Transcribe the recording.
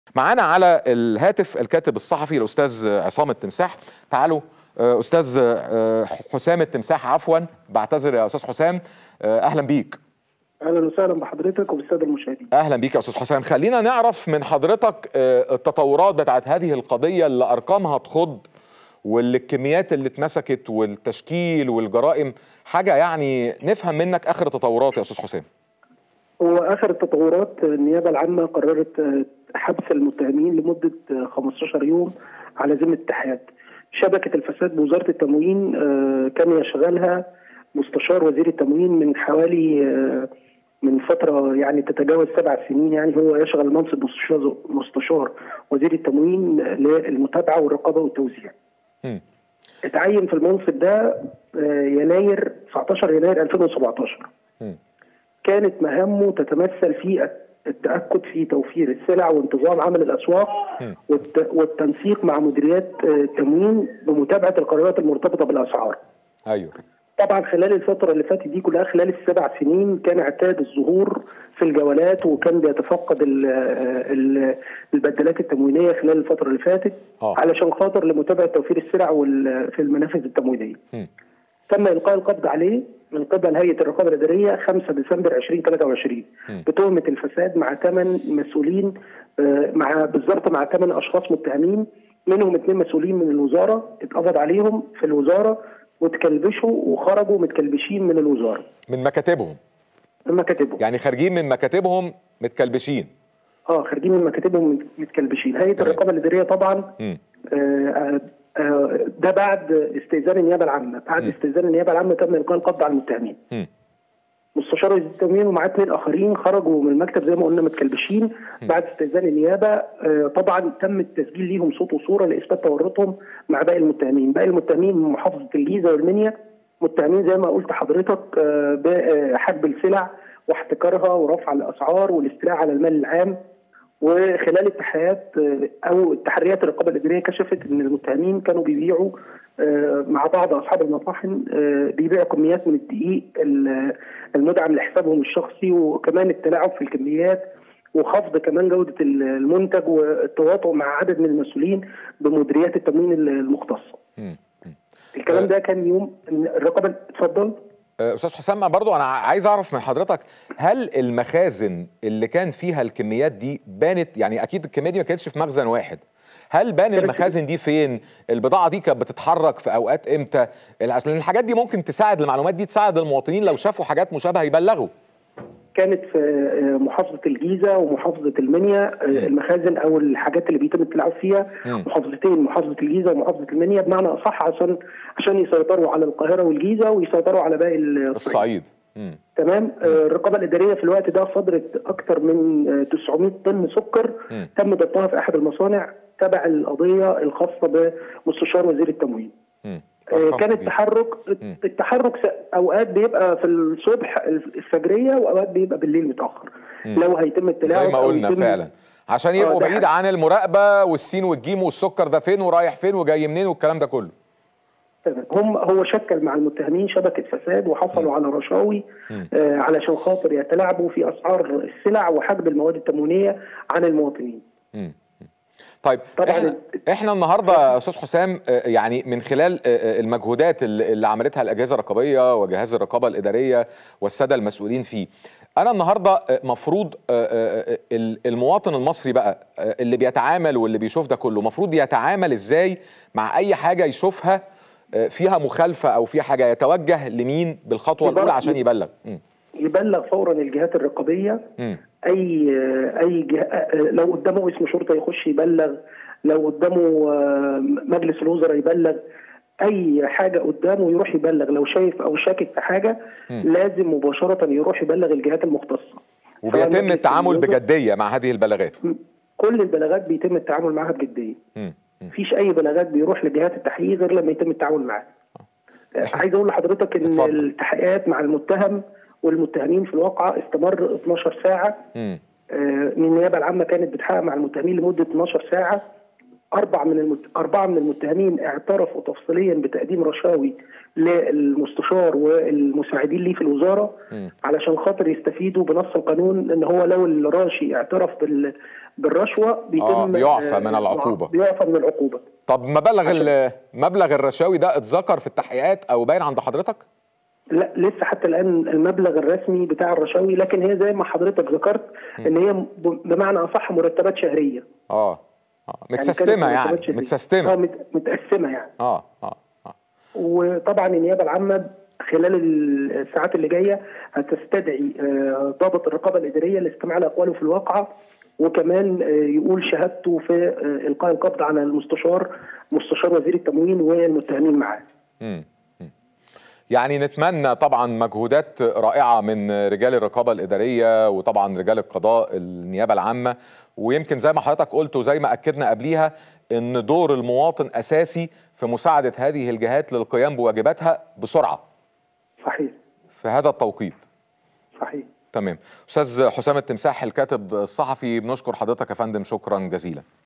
معانا على الهاتف الكاتب الصحفي الاستاذ عصام التمساح تعالوا آه، استاذ آه، حسام التمساح عفوا بعتذر يا استاذ حسام آه، اهلا بيك اهلا وسهلا بحضرتك وبالساده المشاهدين اهلا بيك يا استاذ حسام خلينا نعرف من حضرتك آه، التطورات بتاعت هذه القضيه اللي ارقامها تخض والكميات اللي اتمسكت والتشكيل والجرائم حاجه يعني نفهم منك اخر التطورات يا استاذ حسام هو اخر التطورات النيابه العامه قررت آه، حبس المتهمين لمده آه، 15 يوم على ذمه التحيات شبكه الفساد بوزاره التموين آه، كان يشغلها مستشار وزير التموين من حوالي آه، من فتره يعني تتجاوز سبع سنين يعني هو يشغل منصب مستشار مستشار وزير التموين للمتابعه والرقابه والتوزيع. مم. اتعين في المنصب ده آه، يناير 19 يناير 2017 مم. كانت مهامه تتمثل في التأكد في توفير السلع وانتظام عمل الأسواق مم. والت- والتنسيق مع مديريات آه، التموين بمتابعة القرارات المرتبطة بالأسعار ايوه طبعا خلال الفترة اللي فاتت دي كلها خلال السبع سنين كان اعتاد الظهور في الجولات وكان بيتفقد ال- ال- البدلات التموينية خلال الفترة اللي فاتت آه. علشان خاطر لمتابعة توفير السلع وال- في المنافذ التموينية مم. تم القاء القبض عليه من قبل هيئه الرقابه الاداريه 5 ديسمبر 2023 مم. بتهمه الفساد مع ثمان مسؤولين آه، مع بالظبط مع ثمان اشخاص متهمين منهم اثنين مسؤولين من الوزاره اتقبض عليهم في الوزاره واتكلبشوا وخرجوا متكلبشين من الوزاره من مكاتبهم من مكاتبهم يعني خارجين من مكاتبهم متكلبشين اه خارجين من مكاتبهم متكلبشين هيئه تمام. الرقابه الاداريه طبعا مم. آه، آه، ده بعد استئذان النيابه العامه بعد مم. استئذان النيابه العامه تم القاء القبض على المتهمين مم. مستشار وزير التموين ومعاه اثنين اخرين خرجوا من المكتب زي ما قلنا متكلبشين بعد استئذان النيابه آه، طبعا تم التسجيل ليهم صوت وصوره لاثبات تورطهم مع باقي المتهمين، باقي المتهمين من محافظه الجيزه والمنيا متهمين زي ما قلت حضرتك آه، بحجب السلع واحتكارها ورفع الاسعار والاستيلاء على المال العام وخلال التحقيقات آه، او تحريات الرقابه الاداريه كشفت ان المتهمين كانوا بيبيعوا آه، مع بعض اصحاب المطاحن آه، بيبيعوا كميات من الدقيق ال- المدعم لحسابهم الشخصي وكمان التلاعب في الكميات وخفض كمان جوده ال- المنتج والتواطؤ مع عدد من المسؤولين بمديريات التموين المختصه. مم. مم. الكلام ده كان يوم الرقابه اتفضل آه، استاذ حسام برضو انا عايز اعرف من حضرتك هل المخازن اللي كان فيها الكميات دي بانت يعني اكيد الكميه دي ما كانتش في مخزن واحد هل بان كانت- المخازن دي فين البضاعه دي كانت بتتحرك في اوقات امتى عشان الحاجات دي ممكن تساعد المعلومات دي تساعد المواطنين لو شافوا حاجات مشابهه يبلغوا كانت في آه، محافظه الجيزه ومحافظه المنيا آه، المخازن او الحاجات اللي بيتم التلاعب فيها مم. محافظتين محافظه الجيزه ومحافظه المنيا بمعنى اصح عشان عشان يسيطروا على القاهره والجيزه ويسيطروا على باقي الصعيد الصعيد مم. تمام آه، الرقابه الاداريه في الوقت ده صدرت اكثر من آه، 900 طن سكر مم. تم ضبطها في احد المصانع تبع القضيه الخاصه بمستشار وزير التموين مم. آه، أرقام كان كبيرة. التحرك مم. التحرك س- اوقات بيبقى في الصبح الفجريه واوقات بيبقى بالليل متاخر مم. لو هيتم التلاعب زي ما أو قلنا يتم- فعلا عشان يبقوا ده بعيد حقيقي. عن المراقبه والسين والجيم والسكر ده فين ورايح فين وجاي منين والكلام ده كله تمام. هم هو شكل مع المتهمين شبكه فساد وحصلوا على رشاوي مم. آه علشان خاطر يتلاعبوا في اسعار السلع وحجب المواد التموينيه عن المواطنين مم. طيب طبعاً احنا احنا النهارده يا استاذ حسام آه، يعني من خلال آه، آه، المجهودات اللي اللي عملتها الاجهزه الرقابيه وجهاز الرقابه الاداريه والساده المسؤولين فيه انا النهارده آه، مفروض آه، آه، آه، ال- المواطن المصري بقى آه، اللي بيتعامل واللي بيشوف ده كله مفروض يتعامل ازاي مع اي حاجه يشوفها آه، فيها مخالفه او فيها حاجه يتوجه لمين بالخطوه يبقى- الاولى عشان يبلغ مم. يبلغ فورا الجهات الرقابيه مم. اي اي جهه آه، لو قدامه اسم شرطه يخش يبلغ لو قدامه آه، مجلس الوزراء يبلغ اي حاجه قدامه يروح يبلغ لو شايف او شاكك في حاجه مم. لازم مباشره يروح يبلغ الجهات المختصه وبيتم مجلس التعامل الوزراء- بجديه مع هذه البلاغات كل البلاغات بيتم التعامل معها بجديه مم. مم. مفيش اي بلاغات بيروح لجهات التحقيق غير لما يتم التعامل معاها آه، عايز اقول لحضرتك ان اتفضل. التحقيقات مع المتهم والمتهمين في الواقعه استمر 12 ساعه مم. آه، من النيابه العامه كانت بتحقق مع المتهمين لمده 12 ساعه اربع من المت... اربعه من المتهمين اعترفوا تفصيليا بتقديم رشاوي للمستشار والمساعدين ليه في الوزاره م. علشان خاطر يستفيدوا بنص القانون ان هو لو الراشي اعترف بال... بالرشوه بيتم آه، بيعفى من آه، العقوبة. بيعفى من العقوبه طب مبلغ ال- مبلغ الرشاوي ده اتذكر في التحقيقات او باين عند حضرتك لا لسه حتى الان المبلغ الرسمي بتاع الرشاوي لكن هي زي ما حضرتك ذكرت ان هي ب- بمعنى اصح مرتبات شهريه اه اه يعني متسيستمه كانت يعني مرتبات شهرية. اه متسيستمه مت- متقسمه يعني اه اه اه وطبعا النيابه العامه خلال الساعات اللي جايه هتستدعي آه، ضابط الرقابه الاداريه لاستماع لاقواله في الواقعه وكمان آه، يقول شهادته في آه، القاء القبض على المستشار مستشار وزير التموين والمتهمين معاه. مم. مم. يعني نتمنى طبعا مجهودات رائعه من رجال الرقابه الاداريه وطبعا رجال القضاء النيابه العامه ويمكن زي ما حضرتك قلت وزي ما اكدنا قبليها ان دور المواطن اساسي في مساعده هذه الجهات للقيام بواجباتها بسرعه صحيح في هذا التوقيت صحيح. تمام استاذ حسام التمساح الكاتب الصحفي بنشكر حضرتك يا فندم شكرا جزيلا